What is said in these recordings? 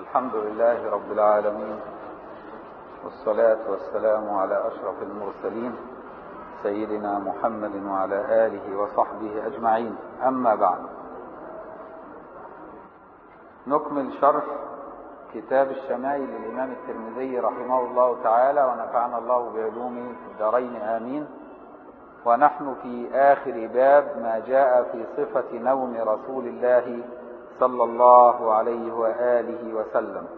الحمد لله رب العالمين والصلاة والسلام على أشرف المرسلين سيدنا محمد وعلى آله وصحبه أجمعين أما بعد نكمل شرح كتاب الشمائل للإمام الترمذي رحمه الله تعالى ونفعنا الله بعلومه في الدارين آمين ونحن في آخر باب ما جاء في صفة نوم رسول الله صلى الله عليه وآله وسلم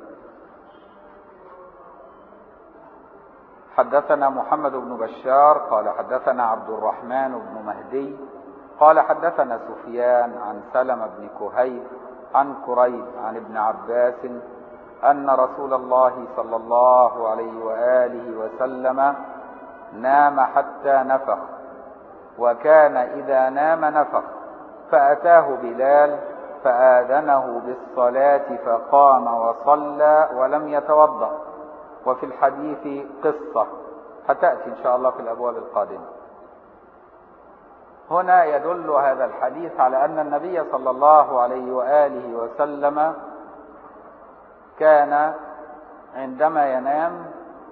حدثنا محمد بن بشار قال حدثنا عبد الرحمن بن مهدي قال حدثنا سفيان عن سلمة بن كهيل عن كريب عن ابن عباس أن رسول الله صلى الله عليه وآله وسلم نام حتى نفخ وكان إذا نام نفخ فأتاه بلال فآذنه بالصلاة فقام وصلى ولم يتوضأ وفي الحديث قصة هتأتي إن شاء الله في الأبواب القادمة هنا يدل هذا الحديث على أن النبي صلى الله عليه وآله وسلم كان عندما ينام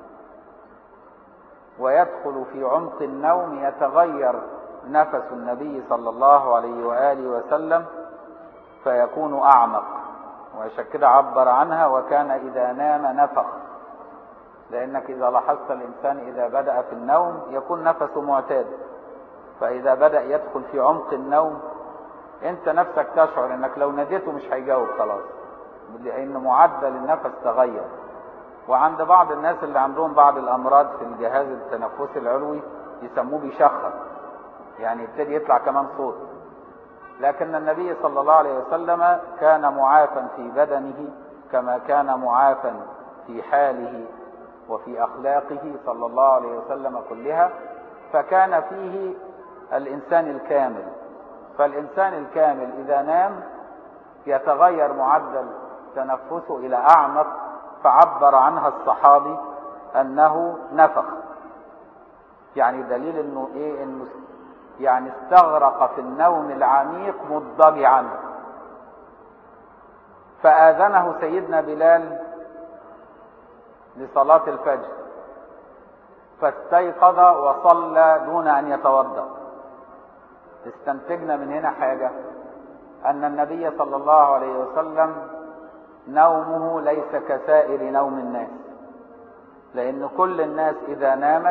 ويدخل في عمق النوم يتغير نفس النبي صلى الله عليه وآله وسلم فيكون أعمق وعشان كده عبر عنها وكان إذا نام نفخ لأنك إذا لاحظت الإنسان إذا بدأ في النوم يكون نفسه معتاد فإذا بدأ يدخل في عمق النوم أنت نفسك تشعر أنك لو ناديته مش هيجاوب خلاص لأن معدل النفس تغير وعند بعض الناس اللي عندهم بعض الأمراض في الجهاز التنفسي العلوي يسموه بيشخر يعني يبتدي يطلع كمان صوت لكن النبي صلى الله عليه وسلم كان معافا في بدنه كما كان معافا في حاله وفي أخلاقه صلى الله عليه وسلم كلها فكان فيه الإنسان الكامل فالإنسان الكامل إذا نام يتغير معدل تنفسه إلى أعمق فعبر عنها الصحابي أنه نفخ يعني دليل أنه إيه أنه يعني استغرق في النوم العميق مضطجعا فآذنه سيدنا بلال لصلاة الفجر فاستيقظ وصلى دون أن يتوضأ استنتجنا من هنا حاجة أن النبي صلى الله عليه وسلم نومه ليس كسائر نوم الناس لأن كل الناس إذا نامت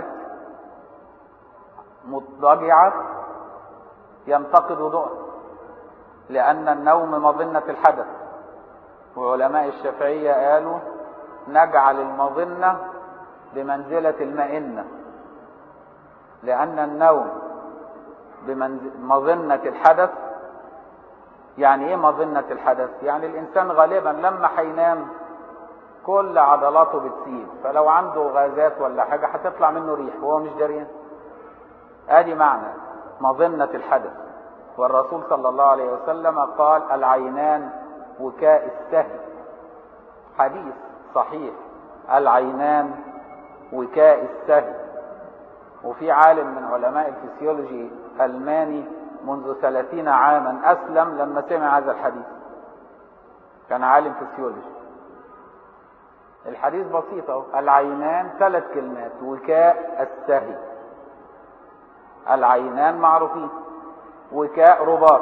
مضطجعة ينتقد ضوء لأن النوم مظنة الحدث وعلماء الشافعية قالوا نجعل المظنة بمنزلة المئنة لأن النوم بمظنة الحدث يعني ايه مظنة الحدث يعني الانسان غالبا لما هينام كل عضلاته بتسيب فلو عنده غازات ولا حاجة هتطلع منه ريح وهو مش دريان ادي معنى مظنة الحدث والرسول صلى الله عليه وسلم قال العينان وكاء السهل حديث صحيح العينان وكاء السهل وفي عالم من علماء الفسيولوجي ألماني منذ ثلاثين عاما أسلم لما سمع هذا الحديث كان عالم فسيولوجي الحديث بسيط العينان ثلاث كلمات وكاء السهي العينان معروفين وكاء رباط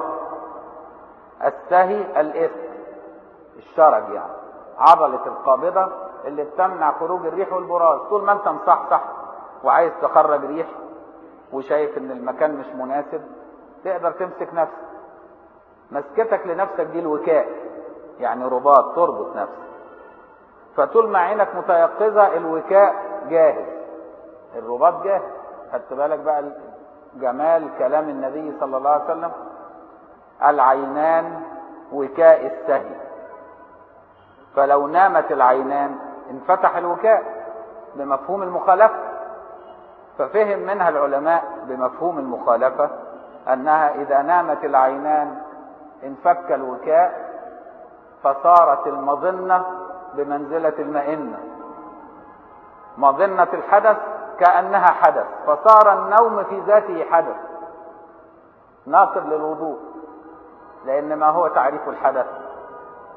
السهي الإثم الشرج يعني عضلة القابضة اللي بتمنع خروج الريح والبراز طول ما انت مصحصح وعايز تخرج ريح وشايف ان المكان مش مناسب تقدر تمسك نفسك مسكتك لنفسك دي الوكاء يعني رباط تربط نفسك فطول ما عينك متيقظة الوكاء جاهز الرباط جاهز خدت بالك بقى جمال كلام النبي صلى الله عليه وسلم العينان وكاء السهي فلو نامت العينان انفتح الوكاء بمفهوم المخالفة ففهم منها العلماء بمفهوم المخالفة أنها إذا نامت العينان انفك الوكاء فصارت المظنة بمنزلة المئنة مظنة الحدث كأنها حدث فصار النوم في ذاته حدث ناقض للوضوء لأن ما هو تعريف الحدث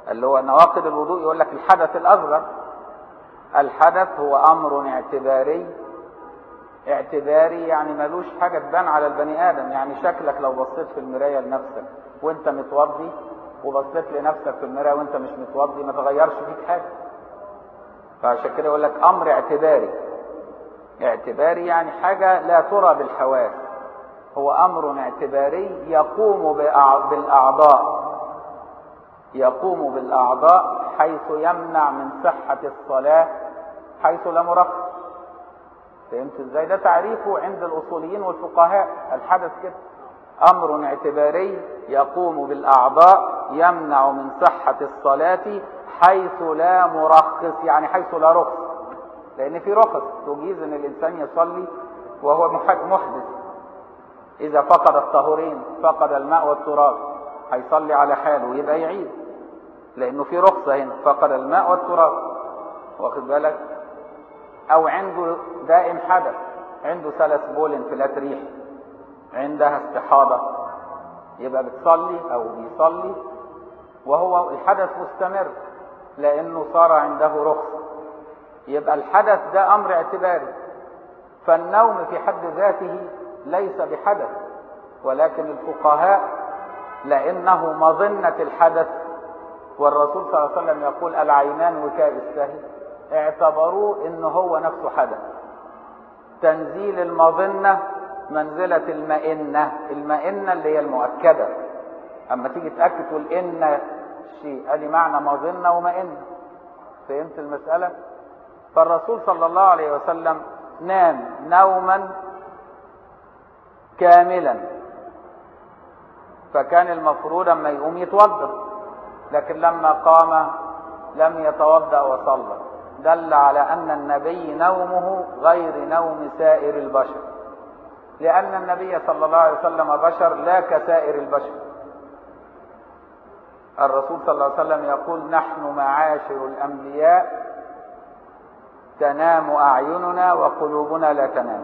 اللي هو نواقض الوضوء يقول لك الحدث الأصغر الحدث هو أمر اعتباري اعتباري يعني ملوش حاجة تبان على البني آدم يعني شكلك لو بصيت في المراية لنفسك وانت متوضي وبصيت لنفسك في المراية وانت مش متوضي ما تغيرش فيك حاجة فعشان كده يقول لك أمر اعتباري اعتباري يعني حاجة لا ترى بالحواس هو أمر اعتباري يقوم بالأعضاء يقوم بالأعضاء حيث يمنع من صحة الصلاة حيث لا مرخص فهمت ازاي ده تعريفه عند الأصوليين والفقهاء الحدث كده أمر اعتباري يقوم بالأعضاء يمنع من صحة الصلاة حيث لا مرخص يعني حيث لا رخص لأن في رخص تجيز أن الإنسان يصلي وهو محدث إذا فقد الطهورين فقد الماء والتراب هيصلي على حاله يبقى يعيد لأنه في رخصة هنا فقد الماء والتراب واخد بالك أو عنده دائم حدث عنده سلس بول انفلات ريح عندها استحاضة يبقى بتصلي أو بيصلي وهو الحدث مستمر لأنه صار عنده رخصة يبقى الحدث ده أمر اعتباري فالنوم في حد ذاته ليس بحدث ولكن الفقهاء لأنه مظنة الحدث والرسول صلى الله عليه وسلم يقول العينان وكاء السهي اعتبروه ان هو نفسه حدث تنزيل المظنة منزلة المئنة المئنة اللي هي المؤكدة اما تيجي تأكد تقول ان شيء ادي معنى مظنة ومئنة فهمت المسألة فالرسول صلى الله عليه وسلم نام نوما كاملا فكان المفروض اما يقوم يتوضا لكن لما قام لم يتوضا وصلى دل على ان النبي نومه غير نوم سائر البشر لان النبي صلى الله عليه وسلم بشر لا كسائر البشر الرسول صلى الله عليه وسلم يقول نحن معاشر الانبياء تنام اعيننا وقلوبنا لا تنام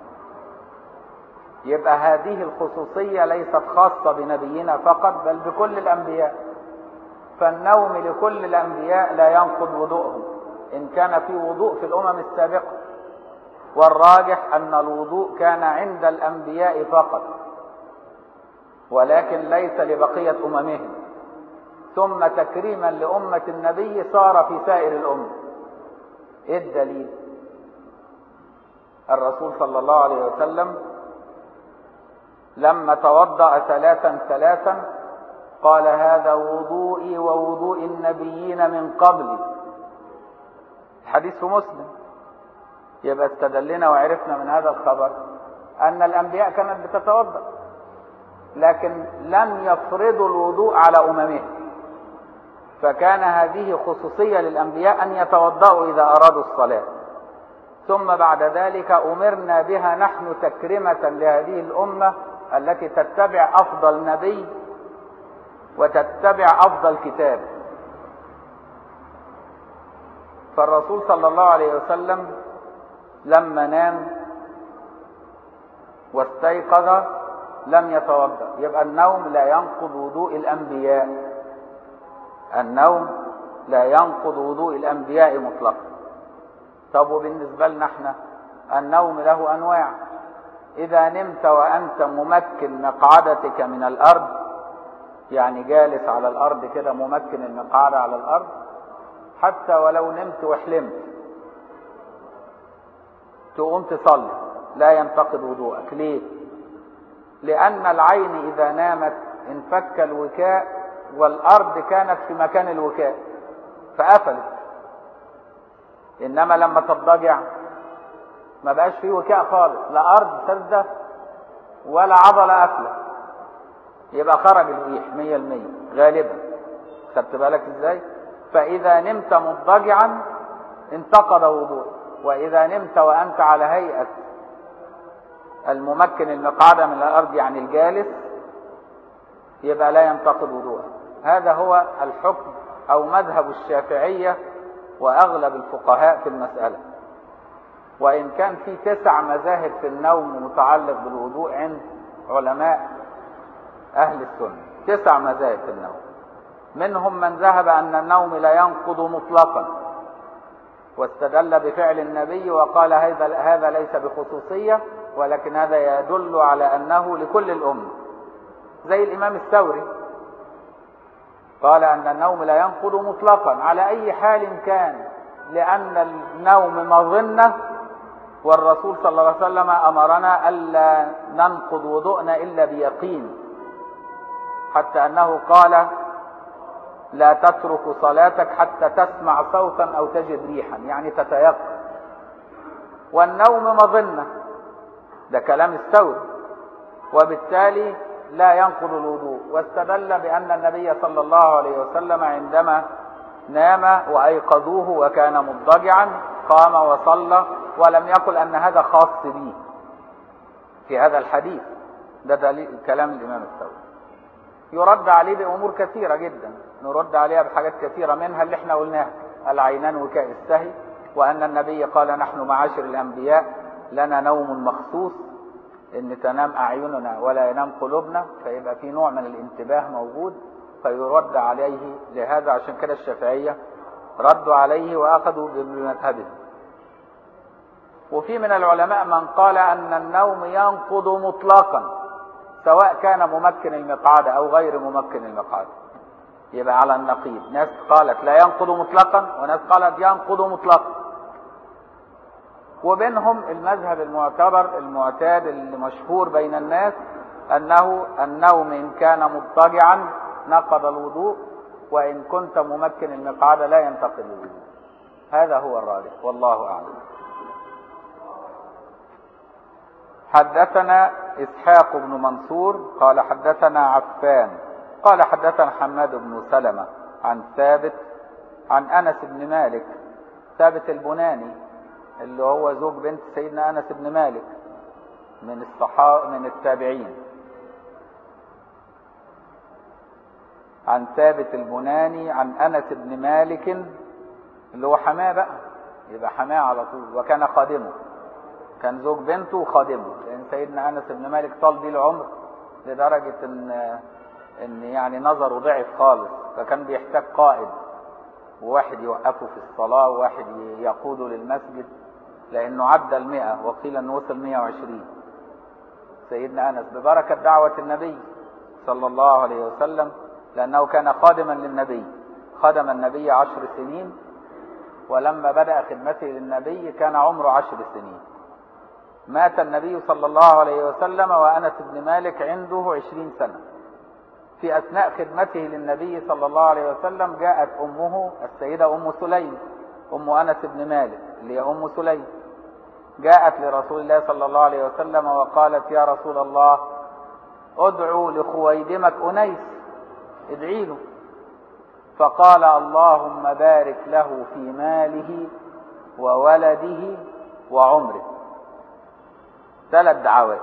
يبقى هذه الخصوصية ليست خاصة بنبينا فقط بل بكل الأنبياء فالنوم لكل الأنبياء لا ينقض وضوءهم إن كان في وضوء في الأمم السابقة والراجح أن الوضوء كان عند الأنبياء فقط ولكن ليس لبقية أممهم ثم تكريما لأمة النبي صار في سائر الأمة إيه الدليل الرسول صلى الله عليه وسلم لما توضأ ثلاثا ثلاثا قال هذا وضوئي ووضوء النبيين من قبلي الحديث في مسلم يبقى استدلنا وعرفنا من هذا الخبر أن الأنبياء كانت بتتوضأ لكن لم يفرضوا الوضوء على أممهم فكان هذه خصوصية للأنبياء أن يتوضأوا إذا أرادوا الصلاة ثم بعد ذلك أمرنا بها نحن تكرمة لهذه الأمة التي تتبع أفضل نبي وتتبع أفضل كتاب فالرسول صلى الله عليه وسلم لما نام واستيقظ لم يتوضا يبقى النوم لا ينقض وضوء الانبياء النوم لا ينقض وضوء الانبياء مطلقا طب وبالنسبه لنا احنا النوم له انواع اذا نمت وانت ممكن مقعدتك من الارض يعني جالس على الارض كده ممكن المقعده على الارض حتى ولو نمت وحلمت تقوم تصلي لا ينتقد وضوءك ليه لان العين اذا نامت انفك الوكاء والارض كانت في مكان الوكاء فقفلت انما لما تضجع ما بقاش فيه وكاء خالص لا ارض سدة ولا عضلة قافلة يبقى خرج الريح مية المية غالبا خدت بالك ازاي فاذا نمت مضجعا انتقض وضوءك واذا نمت وانت على هيئة الممكن المقعدة من الارض يعني الجالس يبقى لا ينتقض وضوءك هذا هو الحكم او مذهب الشافعية واغلب الفقهاء في المسألة وإن كان في تسع مذاهب في النوم متعلق بالوضوء عند علماء أهل السنة تسع مذاهب في النوم منهم من ذهب أن النوم لا ينقض مطلقا واستدل بفعل النبي وقال هذا هذا ليس بخصوصية ولكن هذا يدل على أنه لكل الأمة زي الإمام الثوري قال أن النوم لا ينقض مطلقا على أي حال كان لأن النوم مظنة والرسول صلى الله عليه وسلم أمرنا ألا ننقض وضوءنا إلا بيقين حتى أنه قال لا تترك صلاتك حتى تسمع صوتا أو تجد ريحا يعني تتيقن والنوم مظنة ده كلام الثوري وبالتالي لا ينقض الوضوء واستدل بأن النبي صلى الله عليه وسلم عندما نام وأيقظوه وكان مضطجعا قام وصلى ولم يقل أن هذا خاص به في هذا الحديث ده دليل كلام الإمام الثوري يرد عليه بأمور كثيرة جدا نرد عليها بحاجات كثيرة منها اللي احنا قلناها العينان وكاء السهي وأن النبي قال نحن معاشر الأنبياء لنا نوم مخصوص ان تنام اعيننا ولا ينام قلوبنا فيبقى في نوع من الانتباه موجود فيرد عليه لهذا عشان كده الشافعية ردوا عليه واخذوا بمذهبه وفي من العلماء من قال ان النوم ينقض مطلقا سواء كان ممكن المقعد او غير ممكن المقعد يبقى على النقيض ناس قالت لا ينقض مطلقا وناس قالت ينقض مطلقا وبينهم المذهب المعتبر المعتاد المشهور بين الناس أنه النوم إن كان مضطجعا نقض الوضوء وإن كنت ممكن المقعد لا ينتقد الوضوء هذا هو الراجح والله أعلم حدثنا إسحاق بن منصور قال حدثنا عفان قال حدثنا حماد بن سلمة عن ثابت عن أنس بن مالك ثابت البناني اللي هو زوج بنت سيدنا انس بن مالك من الصحابه من التابعين عن ثابت البناني عن انس بن مالك اللي هو حماه بقى يبقى حماه على طول وكان خادمه كان زوج بنته وخادمه لان سيدنا انس بن مالك طال بيه العمر لدرجه ان ان يعني نظره ضعف خالص فكان بيحتاج قائد وواحد يوقفه في الصلاة وواحد يقوده للمسجد لأنه عدى المئة وقيل أنه وصل 120 سيدنا أنس ببركة دعوة النبي صلى الله عليه وسلم لأنه كان خادما للنبي خدم النبي عشر سنين ولما بدأ خدمته للنبي كان عمره عشر سنين مات النبي صلى الله عليه وسلم وأنس بن مالك عنده عشرين سنة في أثناء خدمته للنبي صلى الله عليه وسلم جاءت أمه السيدة أم سليم أم أنس بن مالك اللي هي أم سليم جاءت لرسول الله صلى الله عليه وسلم وقالت يا رسول الله ادعو لخويدمك أنيس ادعي له فقال اللهم بارك له في ماله وولده وعمره ثلاث دعوات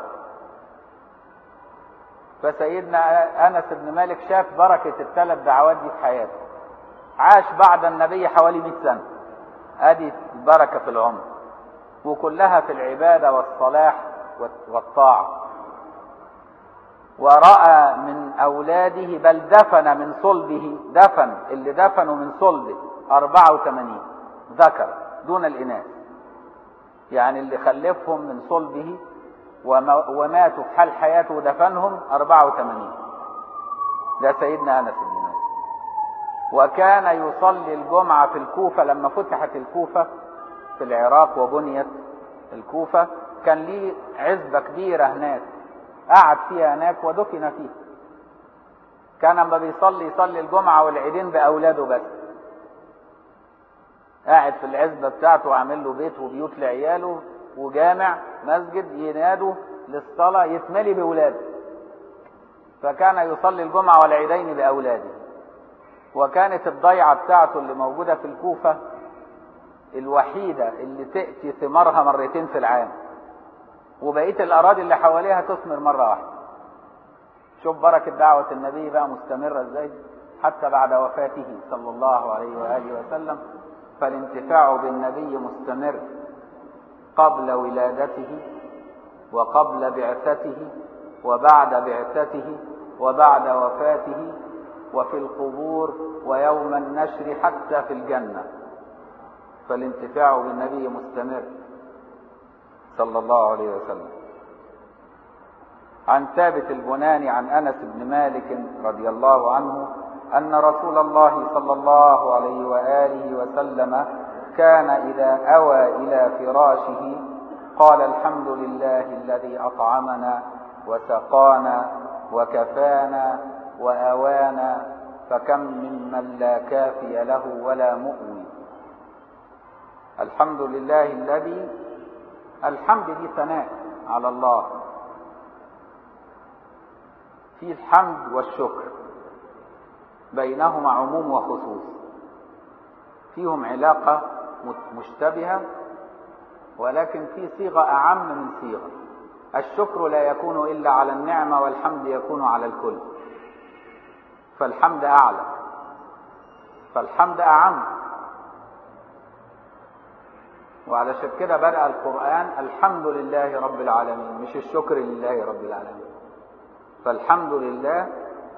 فسيدنا انس بن مالك شاف بركه الثلاث دعوات دي في حياته عاش بعد النبي حوالي 100 سنه ادي البركه في العمر وكلها في العباده والصلاح والطاعه وراى من اولاده بل دفن من صلبه دفن اللي دفنوا من صلبه 84 ذكر دون الاناث يعني اللي خلفهم من صلبه وماتوا في حال حياته ودفنهم 84 ده سيدنا انس بن مالك وكان يصلي الجمعة في الكوفة لما فتحت الكوفة في العراق وبنيت الكوفة كان ليه عزبة كبيرة هناك قعد فيها هناك ودفن فيها كان لما بيصلي يصلي الجمعة والعيدين بأولاده بس قاعد في العزبة بتاعته وعامل له بيت وبيوت لعياله وجامع مسجد ينادوا للصلاة يتملي بأولاده فكان يصلي الجمعة والعيدين بأولاده وكانت الضيعة بتاعته اللي موجودة في الكوفة الوحيدة اللي تأتي ثمارها مرتين في العام وبقية الأراضي اللي حواليها تثمر مرة واحدة شوف بركة دعوة النبي بقى مستمرة ازاي حتى بعد وفاته صلى الله عليه وآله وسلم فالانتفاع بالنبي مستمر قبل ولادته وقبل بعثته وبعد بعثته وبعد وفاته وفي القبور ويوم النشر حتى في الجنة فالانتفاع بالنبي مستمر صلى الله عليه وسلم عن ثابت البناني عن انس بن مالك رضي الله عنه ان رسول الله صلى الله عليه واله وسلم كان اذا اوى الى فراشه قال الحمد لله الذي اطعمنا وسقانا وكفانا واوانا فكم ممن لا كافي له ولا مؤوي الحمد لله الذي الحمد دي ثناء على الله في الحمد والشكر بينهما عموم وخصوص فيهم علاقة مشتبهة ولكن في صيغة أعم من صيغة الشكر لا يكون إلا على النعمة والحمد يكون على الكل فالحمد أعلى فالحمد أعم وعلشان كده بدأ القرآن الحمد لله رب العالمين مش الشكر لله رب العالمين فالحمد لله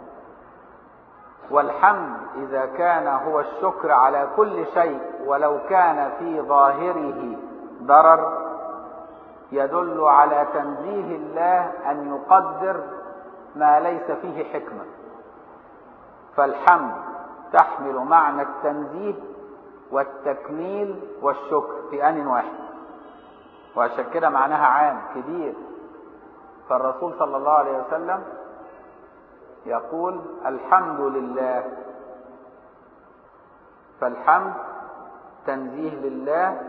والحمد إذا كان هو الشكر على كل شيء ولو كان في ظاهره ضرر يدل على تنزيه الله أن يقدر ما ليس فيه حكمة فالحمد تحمل معنى التنزيه والتكميل والشكر في آن واحد وعشان كده معناها عام كبير فالرسول صلى الله عليه وسلم يقول الحمد لله فالحمد تنزيه لله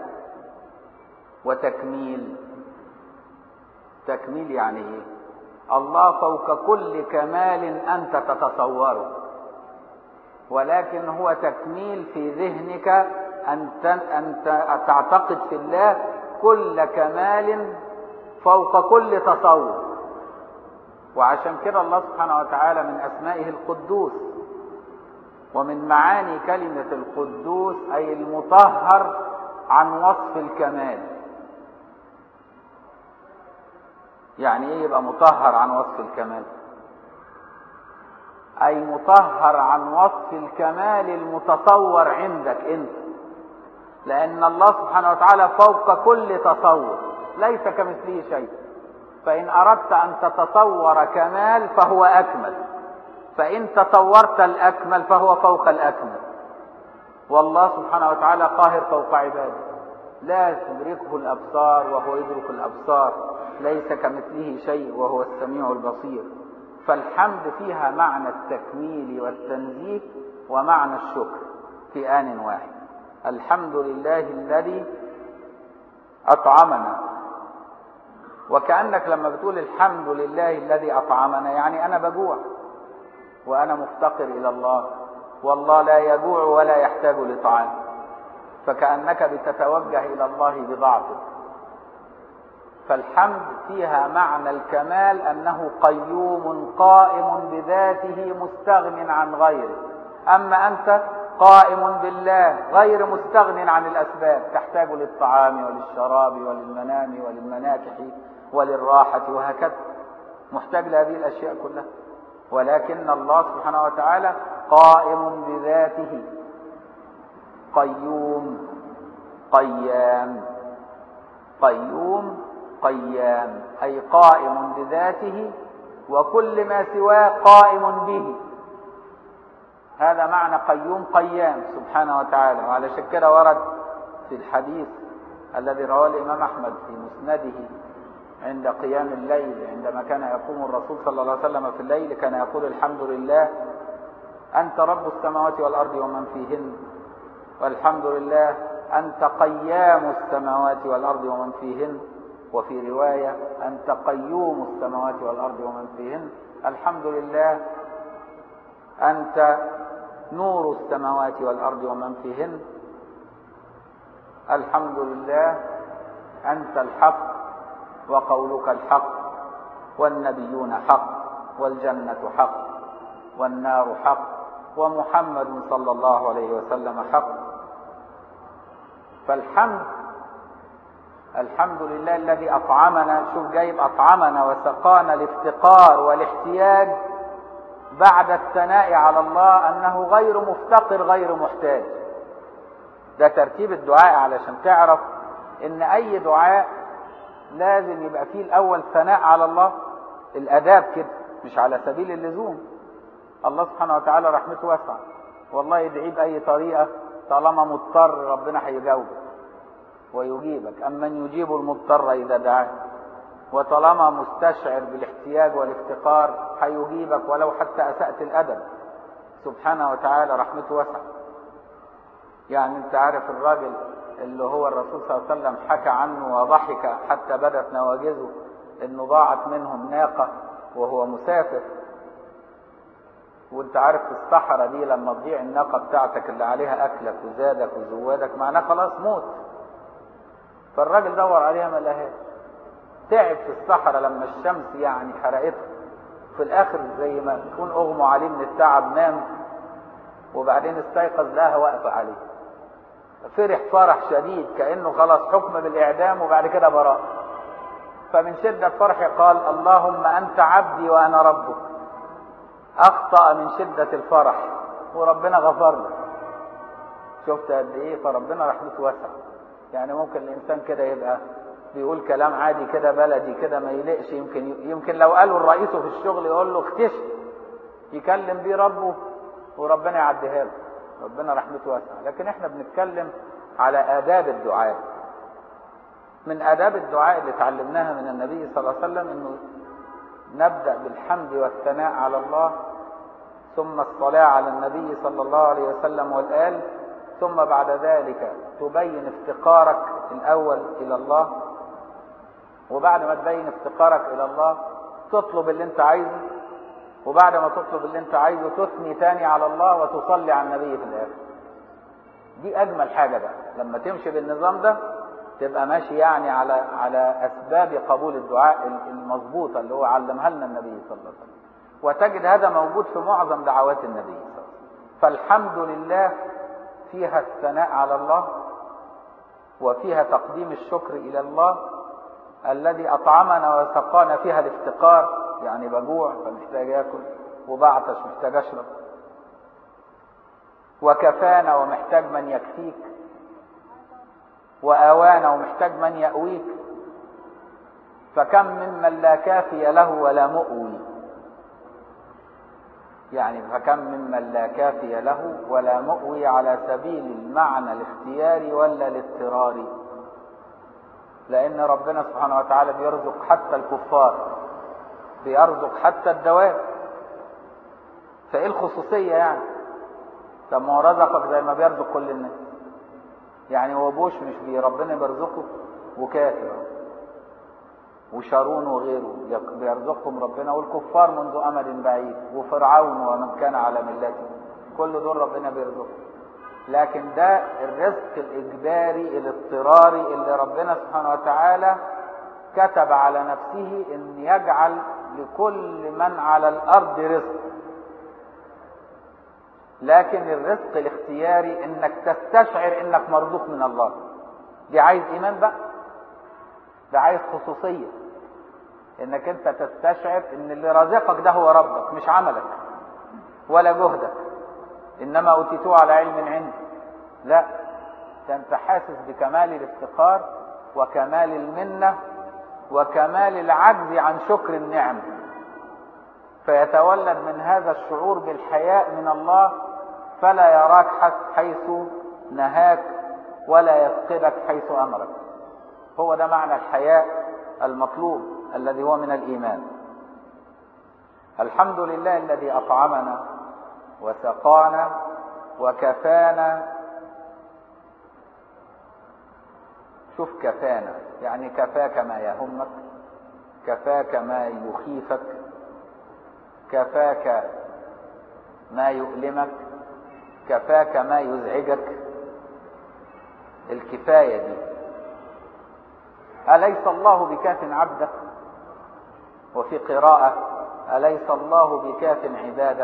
وتكميل تكميل يعني ايه الله فوق كل كمال انت تتصوره ولكن هو تكميل في ذهنك أن أن تعتقد في الله كل كمال فوق كل تصور وعشان كده الله سبحانه وتعالى من أسمائه القدوس ومن معاني كلمة القدوس أي المطهر عن وصف الكمال يعني ايه يبقى مطهر عن وصف الكمال أي مطهر عن وصف الكمال المتصور عندك أنت لأن الله سبحانه وتعالى فوق كل تصور ليس كمثله شيء فإن أردت أن تتصور كمال فهو أكمل فإن تصورت الأكمل فهو فوق الأكمل والله سبحانه وتعالى قاهر فوق عباده لا تدركه الأبصار وهو يدرك الأبصار ليس كمثله شيء وهو السميع البصير فالحمد فيها معنى التكميل والتنزيه ومعنى الشكر في آن واحد الحمد لله الذي أطعمنا وكأنك لما بتقول الحمد لله الذي أطعمنا يعني أنا بجوع وأنا مفتقر إلى الله والله لا يجوع ولا يحتاج لطعام فكأنك بتتوجه إلى الله بضعفك فالحمد فيها معنى الكمال انه قيوم قائم بذاته مستغن عن غيره اما انت قائم بالله غير مستغن عن الاسباب تحتاج للطعام وللشراب وللمنام وللمناكح وللراحه وهكذا محتاج لهذه الاشياء كلها ولكن الله سبحانه وتعالى قائم بذاته قيوم قيام قيوم قيام أي قائم بذاته وكل ما سواه قائم به هذا معنى قيوم قيام سبحانه وتعالى وعلى كده ورد في الحديث الذي رواه الإمام أحمد في مسنده عند قيام الليل عندما كان يقوم الرسول صلى الله عليه وسلم في الليل كان يقول الحمد لله أنت رب السماوات والأرض ومن فيهن والحمد لله أنت قيام السماوات والأرض ومن فيهن وفي رواية أنت قيوم السماوات والأرض ومن فيهن الحمد لله أنت نور السماوات والأرض ومن فيهن الحمد لله أنت الحق وقولك الحق والنبيون حق والجنة حق والنار حق ومحمد صلى الله عليه وسلم حق فالحمد الحمد لله الذي أطعمنا شوف جايب أطعمنا وسقانا الافتقار والاحتياج بعد الثناء على الله أنه غير مفتقر غير محتاج ده ترتيب الدعاء علشان تعرف ان اي دعاء لازم يبقى فيه الاول ثناء على الله الاداب كده مش على سبيل اللزوم الله سبحانه وتعالى رحمته واسعه والله يدعيه باي طريقه طالما مضطر ربنا هيجاوبك ويجيبك امن يجيب المضطر اذا دعاه وطالما مستشعر بالاحتياج والافتقار هيجيبك ولو حتى اسات الادب سبحانه وتعالى رحمته واسعه يعني انت عارف الراجل اللي هو الرسول صلى الله عليه وسلم حكى عنه وضحك حتى بدت نواجذه انه ضاعت منه الناقة وهو مسافر وانت عارف في الصحراء دي لما تضيع الناقة بتاعتك اللي عليها اكلك وزادك وزوادك معناه خلاص موت فالراجل دور عليها ما لهاش تعب في الصحراء لما الشمس يعني حرقته في الاخر زي ما يكون اغمى عليه من التعب نام وبعدين استيقظ لها واقفة عليه فرح فرح شديد كأنه خلاص حكم بالإعدام وبعد كده براء فمن شدة فرحه قال اللهم أنت عبدي وأنا ربك أخطأ من شدة الفرح وربنا غفر له شفت قد إيه فربنا رحمته واسعة يعني ممكن الإنسان كده يبقى بيقول كلام عادي كده بلدي كده ما يلقش يمكن يمكن لو قالوا الرئيس في الشغل يقول له اختشي يكلم بيه ربه وربنا يعديها له ربنا رحمته واسعه لكن احنا بنتكلم على آداب الدعاء من آداب الدعاء اللي اتعلمناها من النبي صلى الله عليه وسلم انه نبدأ بالحمد والثناء على الله ثم الصلاة على النبي صلى الله عليه وسلم والآل ثم بعد ذلك تبين افتقارك الأول إلى الله وبعد ما تبين افتقارك إلى الله تطلب اللي انت عايزه وبعد ما تطلب اللي انت عايزه تثني تاني على الله وتصلي على النبي في الاخر دي اجمل حاجه بقى لما تمشي بالنظام ده تبقى ماشي يعني على على اسباب قبول الدعاء المظبوطه اللي هو علمها لنا النبي صلى الله عليه وسلم وتجد هذا موجود في معظم دعوات النبي صلى الله عليه وسلم فالحمد لله فيها الثناء على الله وفيها تقديم الشكر الى الله الذي اطعمنا وسقانا فيها الافتقار يعني بجوع فمحتاج اكل وبعطش محتاج اشرب وكفانا ومحتاج من يكفيك واوانا ومحتاج من ياويك فكم ممن لا كافي له ولا مؤوي يعني فكم ممن لا كافي له ولا مؤوي على سبيل المعنى الاختياري ولا الاضطراري لان ربنا سبحانه وتعالى بيرزق حتى الكفار بيرزق حتى الدواب فايه الخصوصيه يعني طب ما هو رزقك زي ما بيرزق كل الناس يعني هو بوش مش بي ربنا بيرزقه وكافر وشارون وغيره بيرزقهم ربنا والكفار منذ امد بعيد وفرعون ومن كان على ملته كل دول ربنا بيرزقهم لكن ده الرزق الاجباري الاضطراري اللي ربنا سبحانه وتعالى كتب على نفسه ان يجعل لكل من على الارض رزق لكن الرزق الاختياري انك تستشعر انك مرزوق من الله دي عايز ايمان بقى ده عايز خصوصيه انك انت تستشعر ان اللي رازقك ده هو ربك مش عملك ولا جهدك انما اوتيتوه على علم عندي لا ده انت حاسس بكمال الافتقار وكمال المنه وكمال العجز عن شكر النعم فيتولد من هذا الشعور بالحياء من الله فلا يراك حيث نهاك ولا يفقدك حيث امرك هو ده معنى الحياء المطلوب الذي هو من الايمان الحمد لله الذي اطعمنا وسقانا وكفانا شوف كفانا يعني كفاك ما يهمك كفاك ما يخيفك كفاك ما يؤلمك كفاك ما يزعجك الكفايه دي اليس الله بكاف عبده وفي قراءه اليس الله بكاف عباده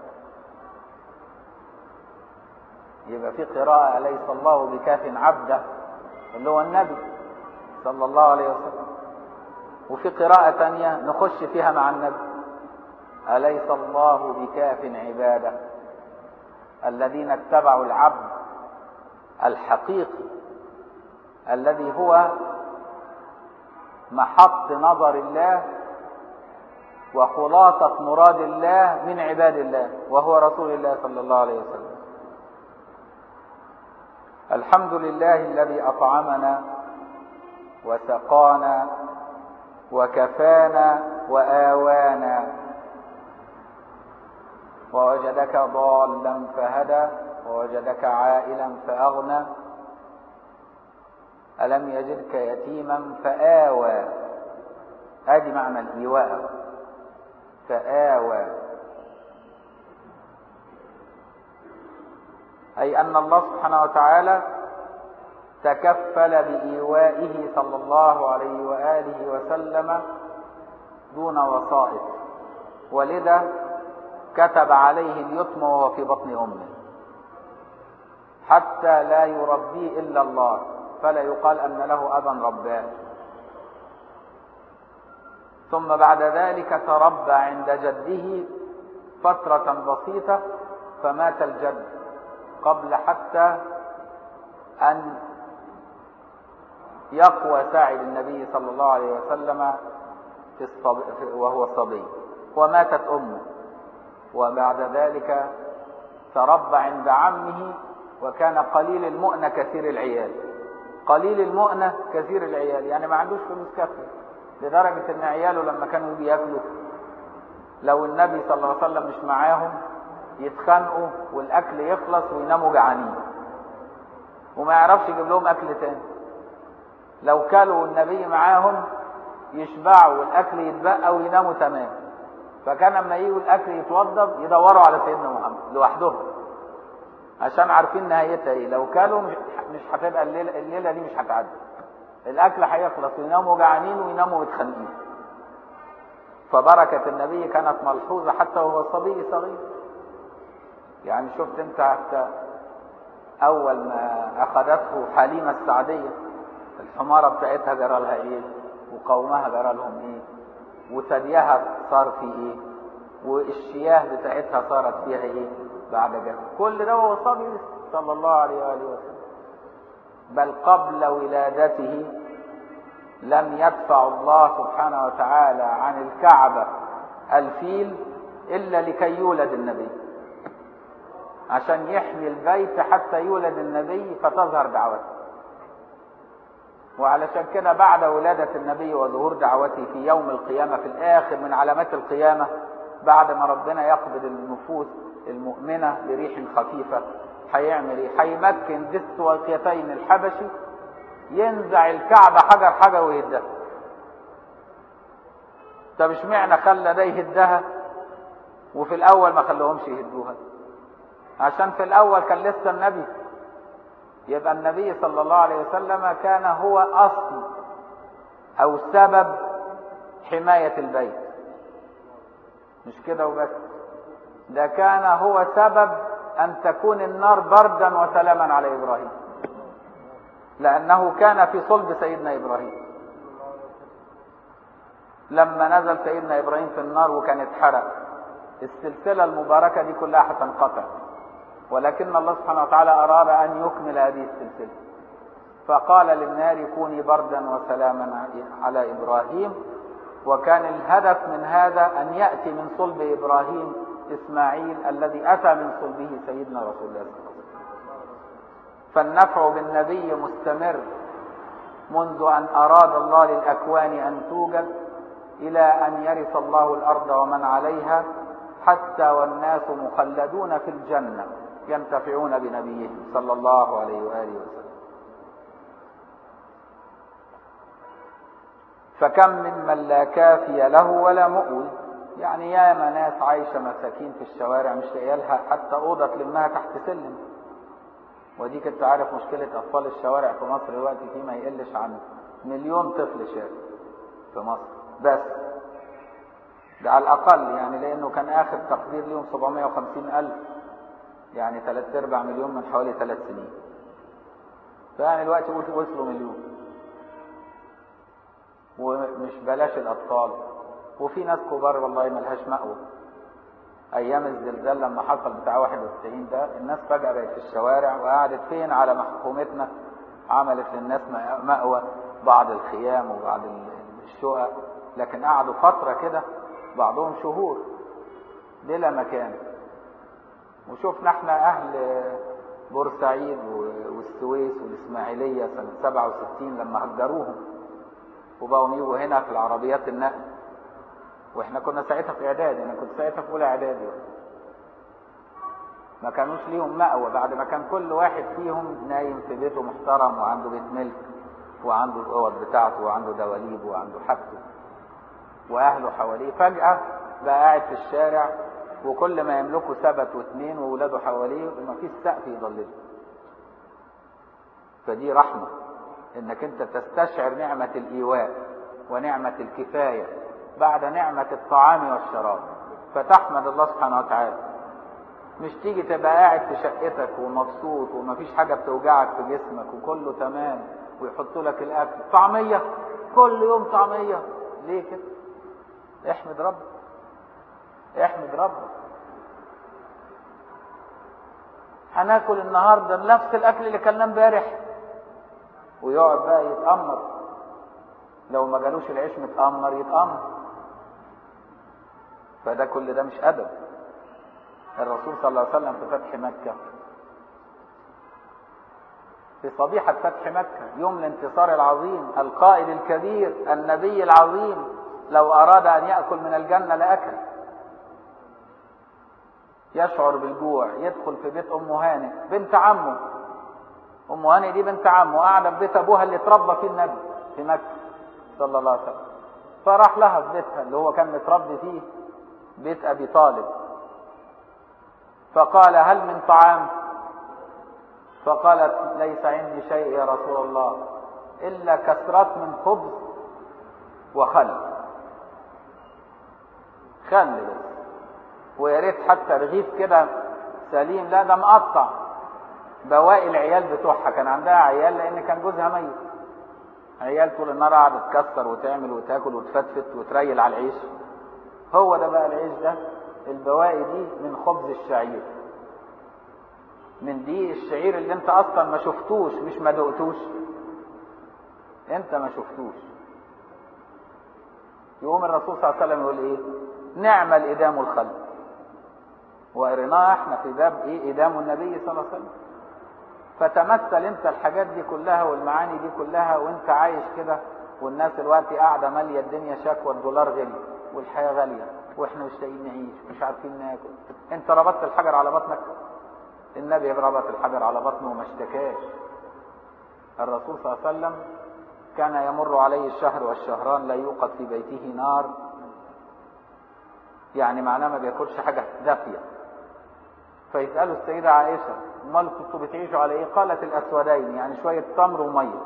يبقى في قراءه اليس الله بكاف عبده اللي هو النبي صلى الله عليه وسلم وفي قراءة تانية نخش فيها مع النبي أليس الله بكاف عباده الذين اتبعوا العبد الحقيقي الذي هو محط نظر الله وخلاصة مراد الله من عباد الله وهو رسول الله صلى الله عليه وسلم الحمد لله الذي أطعمنا وسقانا وكفانا وآوانا ووجدك ضالا فهدى ووجدك عائلا فأغنى ألم يجدك يتيما فآوى ادي معنى الإيواء فآوى أي أن الله سبحانه وتعالى تكفل بإيوائه صلى الله عليه وآله وسلم دون وسائط ولذا كتب عليه اليتم وهو في بطن أمه حتى لا يربيه إلا الله فلا يقال أن له أبا رباه ثم بعد ذلك تربى عند جده فترة بسيطة فمات الجد قبل حتى أن يقوى ساعد النبي صلى الله عليه وسلم في الصبي وهو صبي وماتت أمه وبعد ذلك تربى عند عمه وكان قليل المؤنة كثير العيال قليل المؤنة كثير العيال يعني ما عندوش فلوس كافية لدرجة ان عياله لما كانوا بياكلوا لو النبي صلى الله عليه وسلم مش معاهم يتخانقوا والاكل يخلص ويناموا جعانين وما يعرفش يجيب لهم اكل تاني لو كلوا النبي معاهم يشبعوا والاكل يتبقى ويناموا تمام فكان لما يجوا الاكل يتوضب يدوروا على سيدنا محمد لوحدهم عشان عارفين نهايتها ايه لو كلوا مش مش هتبقى الليله الليله دي مش هتعدي الاكل هيخلص ويناموا جعانين ويناموا متخانقين فبركه النبي كانت ملحوظه حتى وهو صبي صغير يعني شفت انت حتى اول ما اخذته حليمه السعديه الحماره بتاعتها جرى لها ايه وقومها جرى لهم ايه وثديها صار في ايه والشياه بتاعتها صارت فيها ايه بعد جهل كل ده وهو صبي صلى الله عليه واله وسلم بل قبل ولادته لم يدفع الله سبحانه وتعالى عن الكعبة الفيل إلا لكي يولد النبي عشان يحمي البيت حتى يولد النبي فتظهر دعوته وعلشان كده بعد ولادة النبي وظهور دعوته في يوم القيامة في الآخر من علامات القيامة بعد ما ربنا يقبض النفوس المؤمنة بريح خفيفة هيعمل ايه؟ هيمكن ذي السويقيتين الحبشي ينزع الكعبة حجر حجر ويهدها. طب اشمعنى خلى ده يهدها وفي الأول ما خلوهمش يهدوها؟ عشان في الأول كان لسه النبي يبقى النبي صلى الله عليه وسلم كان هو أصل أو سبب حماية البيت مش كده وبس ده كان هو سبب أن تكون النار بردا وسلاما على إبراهيم لأنه كان في صلب سيدنا إبراهيم لما نزل سيدنا إبراهيم في النار وكان اتحرق السلسلة المباركة دي كلها هتنقطع ولكن الله سبحانه وتعالى أراد أن يكمل هذه السلسلة فقال للنار كوني بردا وسلاما على إبراهيم وكان الهدف من هذا أن يأتي من صلب إبراهيم إسماعيل الذي أتى من صلبه سيدنا رسول الله صلى الله عليه وسلم فالنفع بالنبي مستمر منذ أن أراد الله للأكوان أن توجد إلى أن يرث الله الأرض ومن عليها حتى والناس مخلدون في الجنة ينتفعون بنبيهم صلى الله عليه وآله وسلم فكم ممن لا كافي له ولا مؤوي يعني ياما ناس عايشه مساكين في الشوارع مش لاقيه لها حتى اوضه تلمها تحت سلم ودي كنت عارف مشكله اطفال الشوارع في مصر دلوقتي في ما يقلش عن مليون طفل شارع في مصر بس ده على الاقل يعني لانه كان اخر تقدير ليهم 750 الف يعني ثلاث ارباع مليون من حوالي ثلاث سنين فيعني الوقت وصلوا مليون ومش بلاش الاطفال وفي ناس كبار والله ملهاش مأوى ايام الزلزال لما حصل بتاع 91 ده الناس فجأة بقت في الشوارع وقعدت فين على ما حكومتنا عملت للناس مأوى بعض الخيام وبعض الشقق لكن قعدوا فترة كده بعضهم شهور بلا مكان وشفنا احنا اهل بورسعيد والسويس والاسماعيلية سنة 67 لما هجروهم وبقوا يجوا هنا في العربيات النقل واحنا كنا ساعتها في اعدادي انا كنت ساعتها في اولى اعدادي ما كانوش ليهم مأوى بعد ما كان كل واحد فيهم نايم في بيته محترم وعنده بيت ملك وعنده الاوض بتاعته وعنده دواليب وعنده حاجته واهله حواليه فجأة بقى قاعد في الشارع وكل ما يملكه ثبت واثنين واولاده حواليه وما فيش سقف يضلله فدي رحمة انك انت تستشعر نعمة الايواء ونعمة الكفاية بعد نعمة الطعام والشراب فتحمد الله سبحانه وتعالى مش تيجي تبقى قاعد في شقتك ومبسوط ومفيش حاجة بتوجعك في جسمك وكله تمام ويحطوا لك الاكل طعمية كل يوم طعمية ليه كده احمد ربك احمد ربك هناكل النهارده نفس الاكل اللي كلناه امبارح ويقعد بقى يتأمر لو ما جالوش العيش متأمر يتأمر فده كل ده مش أدب الرسول صلى الله عليه وسلم في فتح مكة في صبيحة فتح مكة يوم الانتصار العظيم القائد الكبير النبي العظيم لو أراد أن يأكل من الجنة لأكل يشعر بالجوع يدخل في بيت أم هانئ بنت عمه أم هانئ دي بنت عمه قاعدة في بيت أبوها اللي اتربى فيه النبي في مكة صلى الله عليه وسلم فراح لها في بيتها اللي هو كان متربي فيه بيت أبي طالب فقال هل من طعام فقالت ليس عندي شيء يا رسول الله إلا كسرات من خبز وخل خل بس ويا ريت حتى رغيف كده سليم لا ده مقطع بواقي العيال بتوعها كان عندها عيال لان كان جوزها ميت عيال طول النهار قاعده تكسر وتعمل وتاكل وتفتفت وتريل على العيش هو ده بقى العيش ده البواقي دي من خبز الشعير من دي الشعير اللي انت اصلا ما شفتوش مش ما دقتوش انت ما شفتوش يقوم الرسول صلى الله عليه وسلم يقول ايه نعم الادام الخلق وقريناها احنا في باب ايه ادام النبي صلى الله عليه وسلم فتمثل انت الحاجات دي كلها والمعاني دي كلها وانت عايش كده والناس دلوقتي قاعده ماليه الدنيا شكوى الدولار غلي والحياه غاليه واحنا مش لاقيين نعيش مش عارفين ناكل انت ربطت الحجر على بطنك النبي ربط الحجر على بطنه وما اشتكاش الرسول صلى الله عليه وسلم كان يمر عليه الشهر والشهران لا يوقد في بيته نار يعني معناه ما بياكلش حاجه دافيه فيسألوا السيدة عائشة امال كنتوا بتعيشوا على ايه قالت الاسودين يعني شوية تمر ومية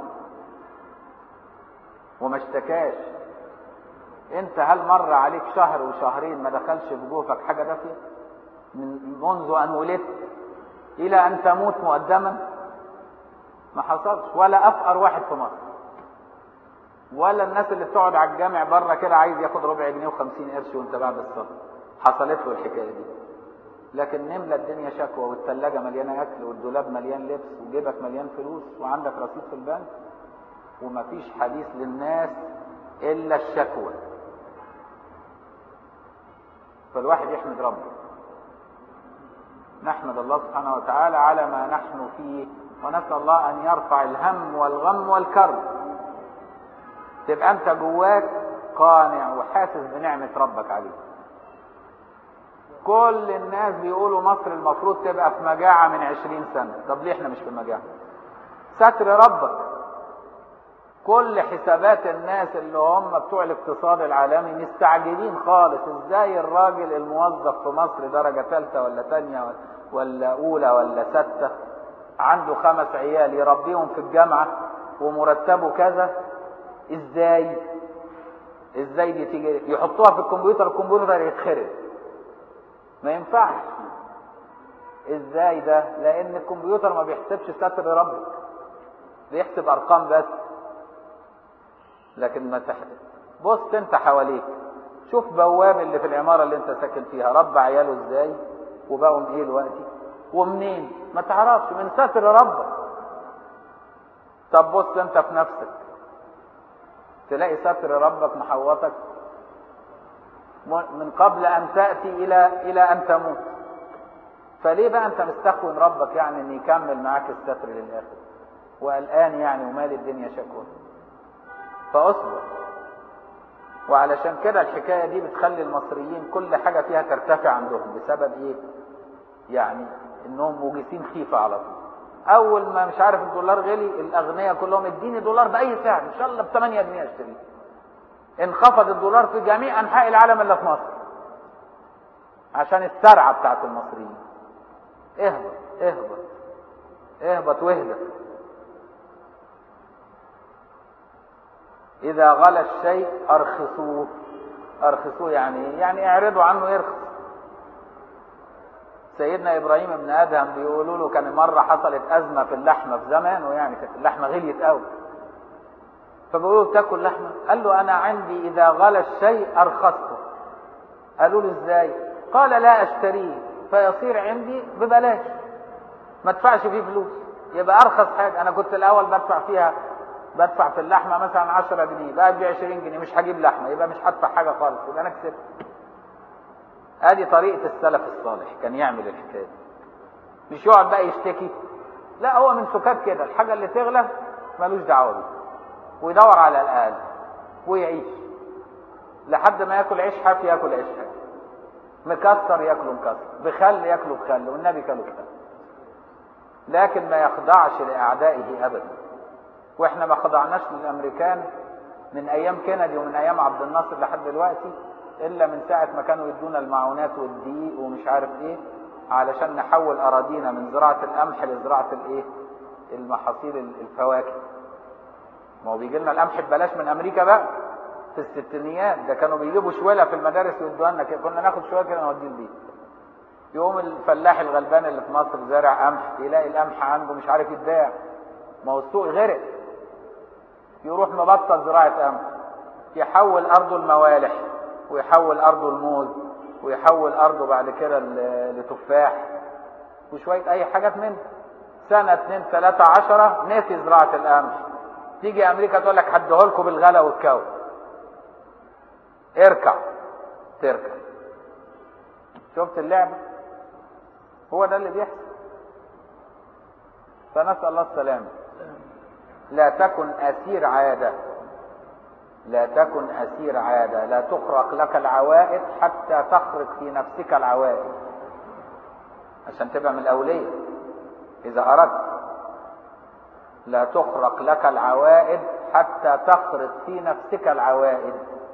وما اشتكاش انت هل مر عليك شهر وشهرين ما دخلش في جوفك حاجة دافية من منذ ان ولدت الى ان تموت مقدما ما حصلش ولا افقر واحد في مصر ولا الناس اللي بتقعد على الجامع بره كده عايز ياخد ربع جنيه وخمسين قرش وانت بعد الصلاه حصلت له الحكايه دي لكن نملى الدنيا شكوى والثلاجه مليانه اكل والدولاب مليان لبس وجيبك مليان فلوس وعندك رصيد في البنك ومفيش حديث للناس الا الشكوى فالواحد يحمد ربه نحمد الله سبحانه وتعالى على ما نحن فيه ونسال الله ان يرفع الهم والغم والكرب تبقى انت جواك قانع وحاسس بنعمه ربك عليك كل الناس بيقولوا مصر المفروض تبقى في مجاعة من عشرين سنة طب ليه احنا مش في مجاعة ستر ربك كل حسابات الناس اللي هم بتوع الاقتصاد العالمي مستعجلين خالص ازاي الراجل الموظف في مصر درجة ثالثة ولا ثانية ولا أولى ولا ستة عنده خمس عيال يربيهم في الجامعة ومرتبه كذا ازاي ازاي دي تيجي يحطوها في الكمبيوتر الكمبيوتر يتخرب ما ينفعش ازاي ده لان الكمبيوتر ما بيحسبش ستر ربك بيحسب ارقام بس لكن ما تحسب بص انت حواليك شوف بواب اللي في العمارة اللي انت ساكن فيها رب عياله ازاي وبقوا ايه دلوقتي ومنين ما تعرفش من ستر ربك طب بص انت في نفسك تلاقي ستر ربك محوطك من قبل ان تأتي الى الى ان تموت فليه بقى انت مستخون ربك يعني ان يكمل معاك الستر للاخر وقلقان يعني ومال الدنيا شكوى فاصبر وعلشان كده الحكاية دي بتخلي المصريين كل حاجة فيها ترتفع عندهم بسبب ايه يعني انهم موجسين خيفة على طول اول ما مش عارف الدولار غلي الاغنياء كلهم اديني دولار باي سعر ان شاء الله ب 8 جنيه اشتريه انخفض الدولار في جميع انحاء العالم الا في مصر عشان السرعة بتاعت المصريين اهبط اهبط اهبط واهدى إذا غلى الشيء أرخصوه أرخصوه يعني يعني اعرضوا عنه يرخص سيدنا إبراهيم بن آدم بيقولوا له كان مرة حصلت أزمة في اللحمة في زمانه يعني كانت اللحمة غليت قوي فبيقولوا له تاكل لحمة قال له أنا عندي إذا غلى الشيء أرخصته قالوا له إزاي قال لا أشتريه فيصير عندي ببلاش ما ادفعش فيه فلوس يبقى أرخص حاجة أنا كنت الأول بدفع فيها بدفع في اللحمة مثلا 10 جنيه بقى ب 20 جنيه مش هجيب لحمة يبقى مش هدفع حاجة خالص يبقى أنا كسبت ادي طريقة السلف الصالح كان يعمل الحكاية دي مش يقعد بقى يشتكي لا هو من سكات كده الحاجة اللي تغلى ملوش دعوة بيها ويدور على الأقل ويعيش لحد ما ياكل عيش حاف ياكل عيش حاف مكسر ياكله مكسر بخل ياكله بخل والنبي كله بخل لكن ما يخضعش لأعدائه أبدا واحنا ما خضعناش للامريكان من ايام كندي ومن ايام عبد الناصر لحد دلوقتي الا من ساعه ما كانوا يدونا المعونات والدقيق ومش عارف ايه علشان نحول اراضينا من زراعه القمح لزراعه الايه المحاصيل الفواكه ما هو بيجي لنا القمح ببلاش من امريكا بقى في الستينيات ده كانوا بيجيبوا شويله في المدارس ويدوها لنا كنا ناخد شويه كده نوديه البيت يقوم الفلاح الغلبان اللي في مصر زارع قمح يلاقي القمح عنده مش عارف يتباع ما هو السوق غرق يروح مبطل زراعة قمح يحول أرضه الموالح ويحول أرضه الموز ويحول أرضه بعد كده لتفاح وشوية أي حاجات منه سنة اتنين تلاتة عشرة نسي زراعة القمح تيجي أمريكا تقول لك هديهولكوا بالغلا والكو اركع تركع شفت اللعبة هو ده اللي بيحصل فنسأل الله السلامة لا تكن أسير عادة لا تكن أسير عادة لا تخرق لك العوائد حتى تخرق في نفسك العوائد عشان تبقى من الأولية إذا أردت لا تخرق لك العوائد حتى تخرق في نفسك العوائد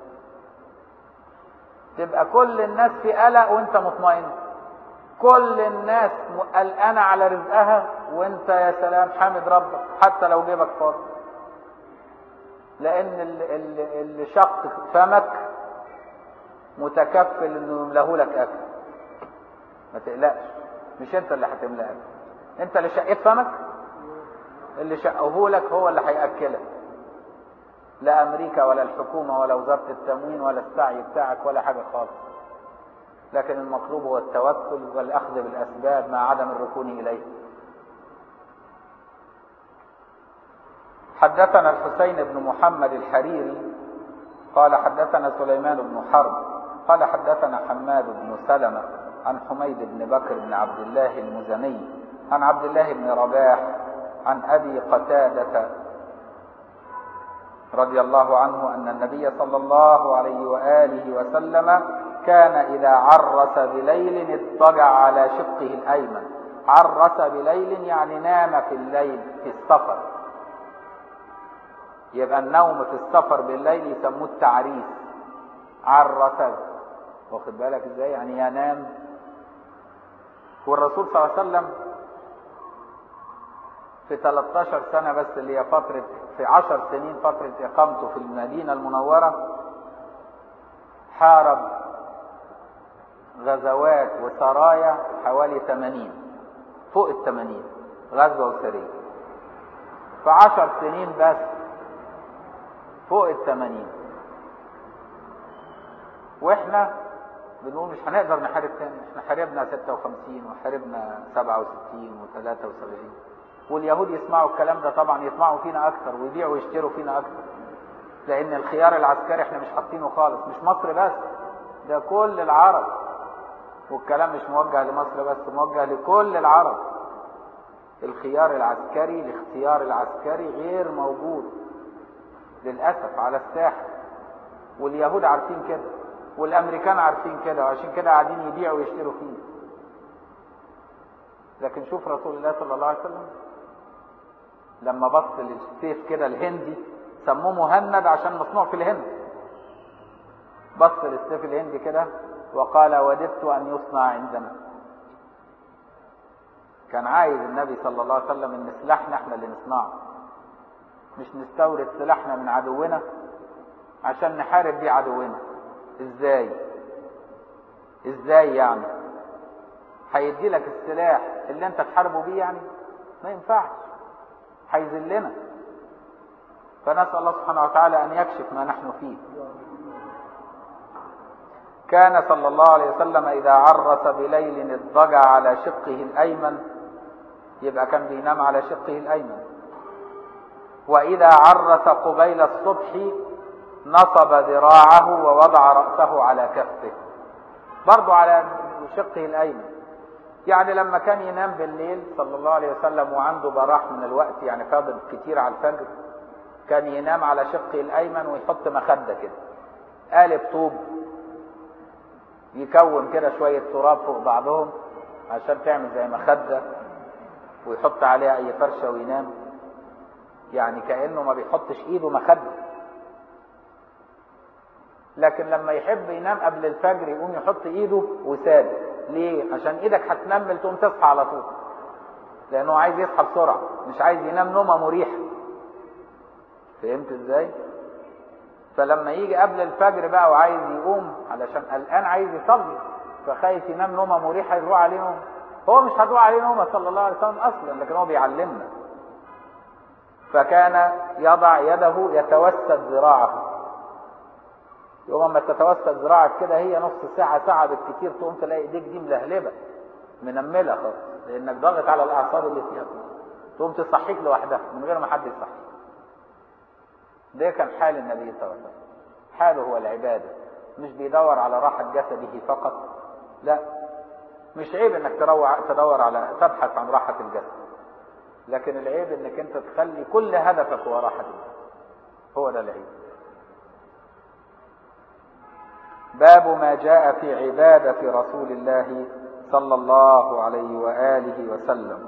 تبقى كل الناس في قلق وانت مطمئن كل الناس قلقانة على رزقها وانت يا سلام حامد ربك حتى لو جيبك فاضي لان اللي شق فمك متكفل انه يملاه لك اكل ما تقلقش مش انت اللي هتملى اكل انت اللي شقيت فمك اللي شقه لك هو اللي هياكلك لا امريكا ولا الحكومه ولا وزاره التموين ولا السعي بتاعك ولا حاجه خالص لكن المطلوب هو التوكل والاخذ بالاسباب مع عدم الركون اليه حدثنا الحسين بن محمد الحريري قال حدثنا سليمان بن حرب قال حدثنا حماد بن سلمة عن حميد بن بكر بن عبد الله المزني عن عبد الله بن رباح عن أبي قتادة رضي الله عنه أن النبي صلى الله عليه وآله وسلم كان إذا عرس بليل اضطجع على شقه الأيمن عرس بليل يعني نام في الليل في السفر يبقى النوم في السفر بالليل يسموه التعريس عرس واخد بالك ازاي يعني ينام والرسول صلى الله عليه وسلم في 13 سنة بس اللي هي فترة في 10 سنين فترة إقامته في المدينة المنورة حارب غزوات وسرايا حوالي 80 فوق ال 80 غزوة وسرية في 10 سنين بس فوق ال 80 واحنا بنقول مش هنقدر نحارب تاني احنا حاربنا 56 وحاربنا 67 و73 واليهود يسمعوا الكلام ده طبعا يطمعوا فينا اكتر ويبيعوا ويشتروا فينا اكتر لان الخيار العسكري احنا مش حاطينه خالص مش مصر بس ده كل العرب والكلام مش موجه لمصر بس موجه لكل العرب الخيار العسكري الاختيار العسكري غير موجود للأسف على الساحة واليهود عارفين كده والأمريكان عارفين كده وعشان كده قاعدين يبيعوا ويشتروا فيه لكن شوف رسول الله صلى الله عليه وسلم لما بص للسيف كده الهندي سموه مهند عشان مصنوع في الهند بص للسيف الهندي كده وقال وددت أن يصنع عندنا كان عايز النبي صلى الله عليه وسلم ان سلاحنا احنا اللي نصنعه مش نستورد سلاحنا من عدونا عشان نحارب بيه عدونا ازاي ازاي يعني هيدي لك السلاح اللي انت تحاربه بيه يعني ما ينفعش هيذلنا فنسأل الله سبحانه وتعالى ان يكشف ما نحن فيه كان صلى الله عليه وسلم اذا عرس بليل اضطجع على شقه الايمن يبقى كان بينام على شقه الايمن واذا عرس قبيل الصبح نصب ذراعه ووضع راسه على كفه برضه على شقه الايمن يعني لما كان ينام بالليل صلى الله عليه وسلم وعنده براح من الوقت يعني فاضل كتير على الفجر كان ينام على شقه الايمن ويحط مخده كده قالب طوب يكون كده شويه تراب فوق بعضهم عشان تعمل زي مخده ويحط عليها اي فرشه وينام يعني كانه ما بيحطش ايده مخده لكن لما يحب ينام قبل الفجر يقوم يحط ايده وساد ليه عشان ايدك هتنمل تقوم تصحى على طول لانه عايز يصحى بسرعه مش عايز ينام نومه مريحه فهمت ازاي فلما يجي قبل الفجر بقى وعايز يقوم علشان قلقان عايز يصلي فخايف ينام نومه مريحه يروح عليه نوم هو مش هتروح عليه نومه صلى الله عليه وسلم اصلا لكن هو بيعلمنا فكان يضع يده يتوسد ذراعه يوم اما تتوسد ذراعك كده هي نص ساعة ساعة بالكثير تقوم تلاقي ايديك دي ملهلبة منملة خالص لانك ضاغط على الاعصاب اللي فيها تقوم تصحيك لوحدها من غير ما حد يصحيك ده كان حال النبي صلى الله عليه وسلم حاله هو العبادة مش بيدور على راحة جسده فقط لا مش عيب انك تروع تدور على تبحث عن راحة الجسد لكن العيب انك انت تخلي كل هدفك هو راحة الجسد هو ده العيب باب ما جاء في عبادة رسول الله صلى الله عليه وآله وسلم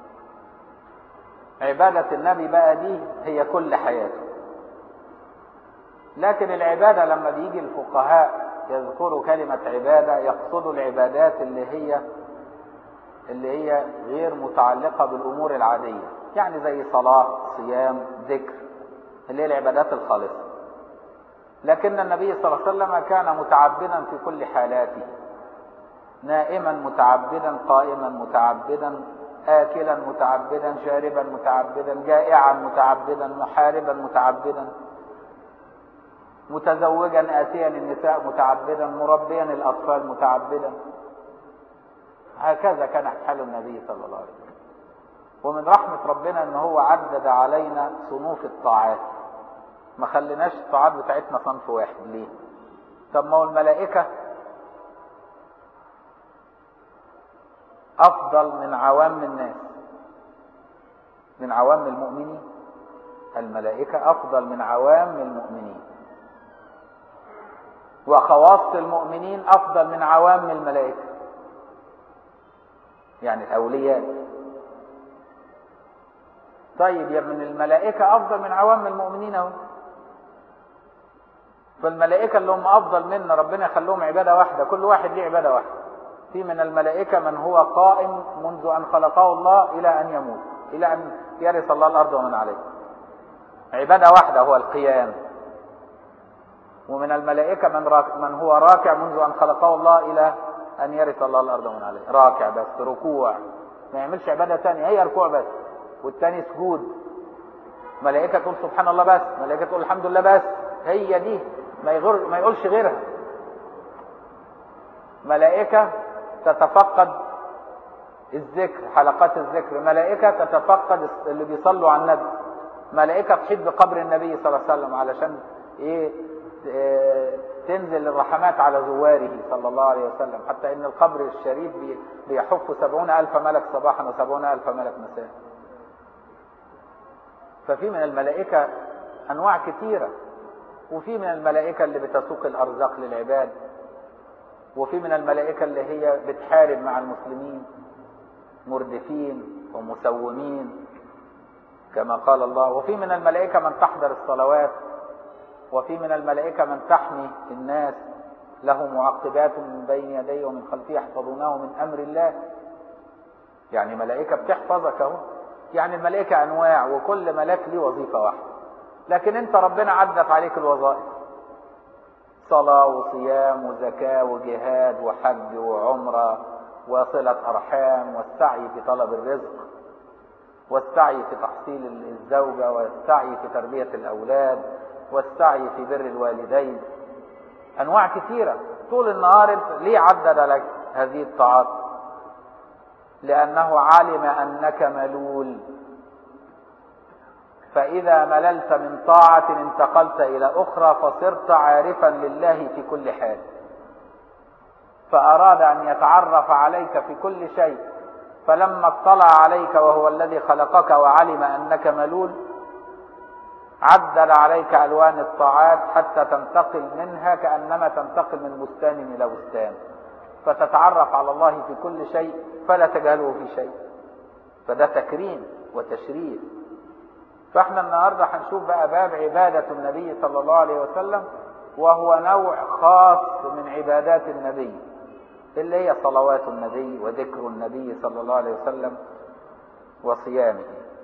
عبادة النبي بقى دي هي كل حياته لكن العبادة لما بيجي الفقهاء يذكروا كلمة عبادة يقصدوا العبادات اللي هي اللي هي غير متعلقة بالأمور العادية يعني زي صلاة صيام ذكر اللي هي العبادات الخالصة لكن النبي صلى الله عليه وسلم كان متعبدا في كل حالاته نائما متعبدا قائما متعبدا آكلا متعبدا شاربا متعبدا جائعا متعبدا محاربا متعبدا متزوجا آتيا النساء متعبدا مربيا الأطفال متعبدا هكذا كان حال النبي صلى الله عليه وسلم ومن رحمة ربنا ان هو عدد علينا صنوف الطاعات ما خليناش الطاعات بتاعتنا صنف واحد ليه طب ما هو الملائكة افضل من عوام الناس من عوام المؤمنين الملائكة افضل من عوام المؤمنين وخواص المؤمنين افضل من عوام الملائكة يعني الاولياء طيب يا ابن الملائكة افضل من عوام المؤمنين اهو فالملائكة اللي هم افضل منا ربنا يخليهم عبادة واحدة كل واحد ليه عبادة واحدة في من الملائكة من هو قائم منذ ان خلقه الله الى ان يموت الى ان يرث الله الارض ومن عليها عبادة واحدة هو القيام ومن الملائكة من, راك من هو راكع منذ أن خلقه الله إلى أن يرث الله الأرض ومن عليه راكع بس ركوع ما يعملش عبادة تانية هي ركوع بس والتاني سجود ملائكة تقول سبحان الله بس ملائكة تقول الحمد لله بس هي دي ما, يغر ما يقولش غيرها ملائكة تتفقد الذكر حلقات الذكر ملائكة تتفقد اللي بيصلوا على النبي ملائكة تحيط بقبر النبي صلى الله عليه وسلم علشان ايه تنزل الرحمات على زواره صلى الله عليه وسلم حتى ان القبر الشريف بيحف سبعون الف ملك صباحا وسبعون الف ملك مساء ففي من الملائكة انواع كثيرة وفي من الملائكة اللي بتسوق الارزاق للعباد وفي من الملائكة اللي هي بتحارب مع المسلمين مردفين ومسومين كما قال الله وفي من الملائكة من تحضر الصلوات وفي من الملائكة من تحمي الناس له معقبات من بين يديه ومن خلفه يحفظونه من أمر الله يعني ملائكة بتحفظك اهو يعني الملائكة أنواع وكل ملاك له وظيفة واحدة لكن أنت ربنا عدت عليك الوظائف صلاة وصيام وزكاة وجهاد وحج وعمرة وصلة أرحام والسعي في طلب الرزق والسعي في تحصيل الزوجة والسعي في تربية الأولاد والسعي في بر الوالدين أنواع كثيرة طول النهار ليه عدد لك هذه الطاعات لأنه علم أنك ملول فإذا مللت من طاعة انتقلت إلى أخرى فصرت عارفا لله في كل حال فأراد أن يتعرف عليك في كل شيء فلما اطلع عليك وهو الذي خلقك وعلم أنك ملول عدل عليك ألوان الطاعات حتى تنتقل منها كأنما تنتقل من بستان إلى بستان فتتعرف على الله في كل شيء فلا تجهله في شيء فده تكريم وتشريف فاحنا النهارده هنشوف بقى باب عبادة النبي صلى الله عليه وسلم وهو نوع خاص من عبادات النبي اللي هي صلوات النبي وذكر النبي صلى الله عليه وسلم وصيامه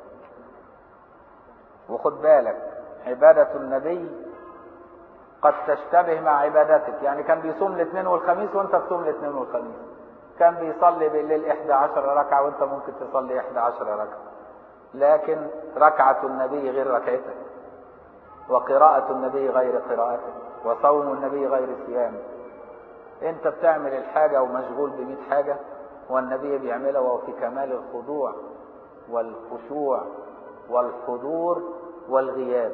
وخد بالك عبادة النبي قد تشتبه مع عبادتك يعني كان بيصوم الاثنين والخميس وانت تصوم الاثنين والخميس كان بيصلي بالليل 11 ركعة وانت ممكن تصلي 11 ركعة لكن ركعة النبي غير ركعتك وقراءة النبي غير قراءتك وصوم النبي غير صيامك انت بتعمل الحاجة ومشغول بمئة حاجة والنبي بيعملها وهو في كمال الخضوع والخشوع والحضور والغياب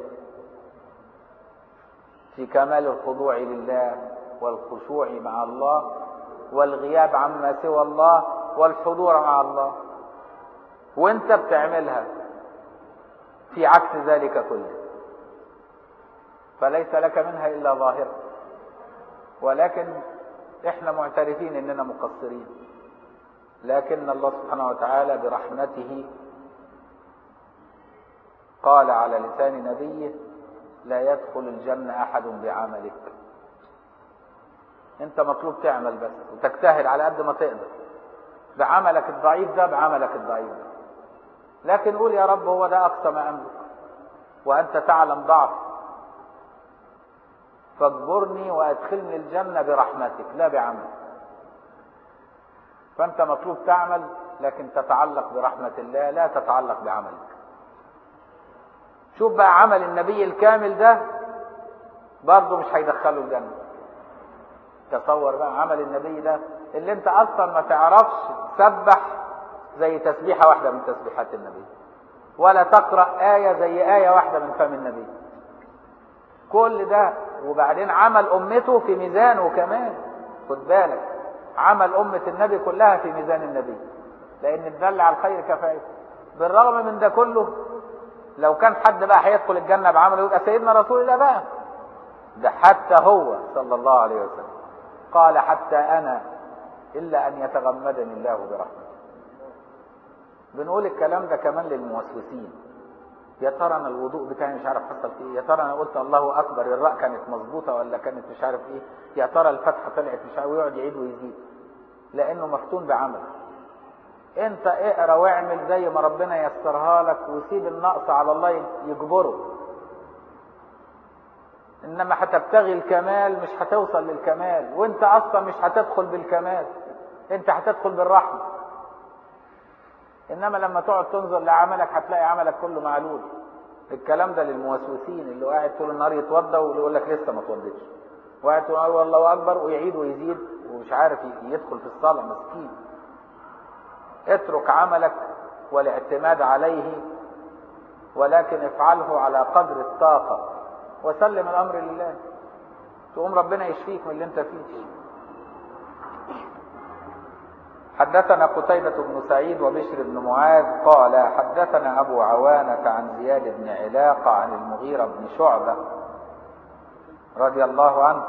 في كمال الخضوع لله والخشوع مع الله والغياب عما سوى الله والحضور مع الله وانت بتعملها في عكس ذلك كله فليس لك منها الا ظاهره ولكن احنا معترفين اننا مقصرين لكن الله سبحانه وتعالى برحمته قال على لسان نبيه لا يدخل الجنة أحد بعملك أنت مطلوب تعمل بس وتجتهد على قد ما تقدر بعملك الضعيف ده بعملك الضعيف ده لكن قول يا رب هو ده أقصى ما أملك وأنت تعلم ضعف فاجبرني وأدخلني الجنة برحمتك لا بعمل فأنت مطلوب تعمل لكن تتعلق برحمة الله لا تتعلق بعملك شوف بقى عمل النبي الكامل ده برضه مش هيدخله الجنة تصور بقى عمل النبي ده اللي انت اصلا ما تعرفش تسبح زي تسبيحة واحدة من تسبيحات النبي ولا تقرأ آية زي آية واحدة من فم النبي كل ده وبعدين عمل أمته في ميزانه كمان خد بالك عمل أمة النبي كلها في ميزان النبي لأن الدل على الخير كفاية بالرغم من ده كله لو كان حد بقى هيدخل الجنة بعمله يبقى سيدنا رسول الله بقى ده حتى هو صلى الله عليه وسلم قال حتى أنا إلا أن يتغمدني الله برحمته بنقول الكلام ده كمان للموسوسين يا ترى انا الوضوء بتاعي مش عارف حصل فيه يا ترى انا قلت الله اكبر الراء كانت مظبوطه ولا كانت مش عارف ايه يا ترى الفتحه طلعت مش عارف ويقعد يعيد ويزيد لانه مفتون بعمل انت اقرا واعمل زي ما ربنا يسرها لك وسيب النقص على الله يجبره انما هتبتغي الكمال مش هتوصل للكمال وانت اصلا مش هتدخل بالكمال انت هتدخل بالرحمه انما لما تقعد تنظر لعملك هتلاقي عملك كله معلول الكلام ده للموسوسين اللي قاعد طول النهار يتوضى واللي يقول لك لسه ما اتوضيتش وقاعد طول النهار الله اكبر ويعيد ويزيد مش عارف يدخل في الصلاة مسكين اترك عملك والاعتماد عليه ولكن افعله على قدر الطاقة وسلم الأمر لله تقوم ربنا يشفيك من اللي انت فيه حدثنا قتيبة بن سعيد وبشر بن معاذ قال حدثنا أبو عوانة عن زياد بن علاقة عن المغيرة بن شعبة رضي الله عنه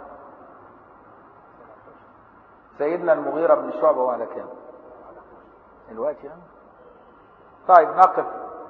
سيدنا المغيرة بن شعبة وعلى كام الوقت يعني طيب نقف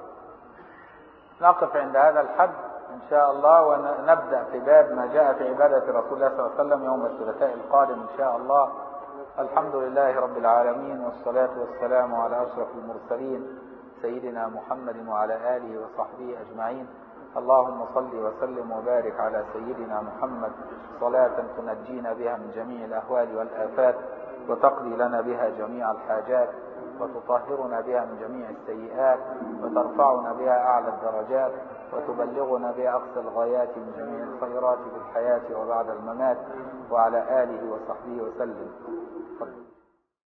نقف عند هذا الحد إن شاء الله ونبدأ في باب ما جاء في عبادة رسول الله صلى الله عليه وسلم يوم الثلاثاء القادم إن شاء الله الحمد لله رب العالمين والصلاة والسلام على أشرف المرسلين سيدنا محمد وعلى آله وصحبه أجمعين اللهم صل وسلم وبارك على سيدنا محمد صلاة تنجينا بها من جميع الأهوال والآفات وتقضي لنا بها جميع الحاجات وتطهرنا بها من جميع السيئات وترفعنا بها أعلى الدرجات وتبلغنا بها أقصى الغايات من جميع الخيرات في الحياة وبعد الممات وعلى آله وصحبه وسلم تفضل